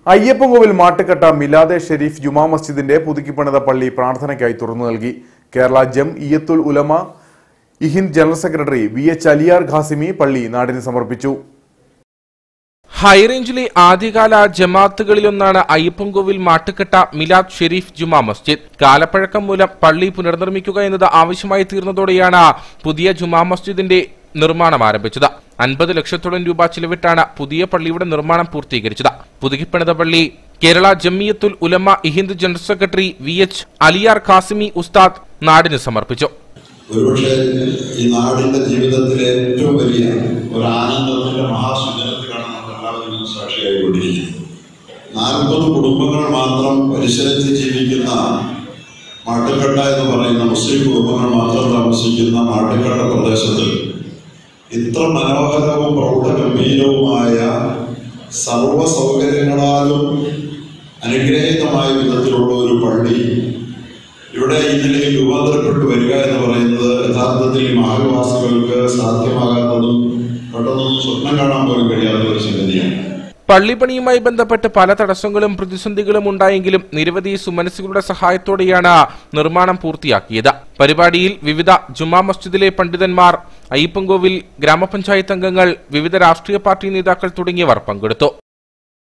അയ്യപ്പൻകോവിൽ മാട്ടുക്കട്ട മിലാദെ ഷെരീഫ് ജുമാ മസ്ജിദിന്റെ പുതുക്കിപ്പണിത പള്ളി പ്രാർത്ഥനയ്ക്കായി തുറന്നു നൽകി Kerala Jamiyyathul Ulama Ihind general secretary V H Aliyar Qasimi പള്ളി നാടിന് സമർപ്പിച്ചു ഹൈറേഞ്ചിലെ ആദ്യകാല ജമാഅത്തുകളിലൊന്നാണ് അയ്യപ്പൻകോവിൽ മാട്ടുക്കട്ട മിലാദ് ഷെരീഫ് ജുമാ മസ്ജിദ് കാലപ്പഴക്കം മൂലം പള്ളി പുനർനിർമ്മിക്കുക എന്നത് ആവശ്യമായി തീർന്നതോടെയാണ് പുതിയ ജുമാ മസ്ജിദിന്റെ നിർമ്മാണം ആരംഭിച്ചത് അൻപത് ലക്ഷത്തോളം രൂപ ചിലവിട്ടാണ് പുതിയ പള്ളിയുടെ നിർമ്മാണം പൂർത്തീകരിച്ചത് പുതുക്കിപ്പണിത പള്ളി Kerala Jamiyyathul Ulama Ihind general secretary V H Aliyar Qasimi ഉസ്താദ് നാടിന് സമർപ്പിച്ചു ഒരുപക്ഷെ ഈ നാടിന്റെ ജീവിതത്തിലെ ഏറ്റവും വലിയ ഒരു ആനന്ദത്തിന്റെ മഹാസുജനത്തിലാണ് നമ്മൾ എല്ലാവരും സാക്ഷിയായിക്കൊണ്ടിരിക്കുന്നത് നാൽപ്പത് കുടുംബങ്ങൾ മാത്രം പരിസരത്ത് ജീവിക്കുന്ന മാട്ടുക്കട്ട എന്ന് പറയുന്ന മുസ്ലിം കുടുംബങ്ങൾ മാത്രം താമസിക്കുന്ന മാട്ടുക്കട്ട പ്രദേശത്ത് ഇത്ര മനോഹരവും പ്രൗഢഗംഭീരവുമായ സർവ സൗകര്യങ്ങളാലും അനുഗ്രഹീതമായ വിധത്തിലുള്ള ഒരു പള്ളി ഇവിടെ ഈ നിലയിൽ രൂപാന്തരപ്പെട്ടു വരിക എന്ന് പറയുന്നത് യഥാർത്ഥത്തിൽ ഈ മഹാവിവാസികൾക്ക് സാധ്യമാകാത്തതും പെട്ടെന്നൊന്നും സ്വപ്നം കാണാൻ പോലും കഴിയാത്ത ഒരു സംഗതിയാണ് പള്ളിപ്പണിയുമായി ബന്ധപ്പെട്ട് പല തടസ്സങ്ങളും പ്രതിസന്ധികളും ഉണ്ടായെങ്കിലും നിരവധി സുമനസ്സുകളുടെ സഹായത്തോടെയാണ് നിർമ്മാണം പൂർത്തിയാക്കിയത് പരിപാടിയിൽ വിവിധ ജുമാ മസ്ജിദിലെ പണ്ഡിതന്മാർ അയ്യപ്പൻകോവിൽ ഗ്രാമപഞ്ചായത്ത് അംഗങ്ങൾ വിവിധ രാഷ്ട്രീയ പാർട്ടി നേതാക്കൾ തുടങ്ങിയവർ പങ്കെടുത്തു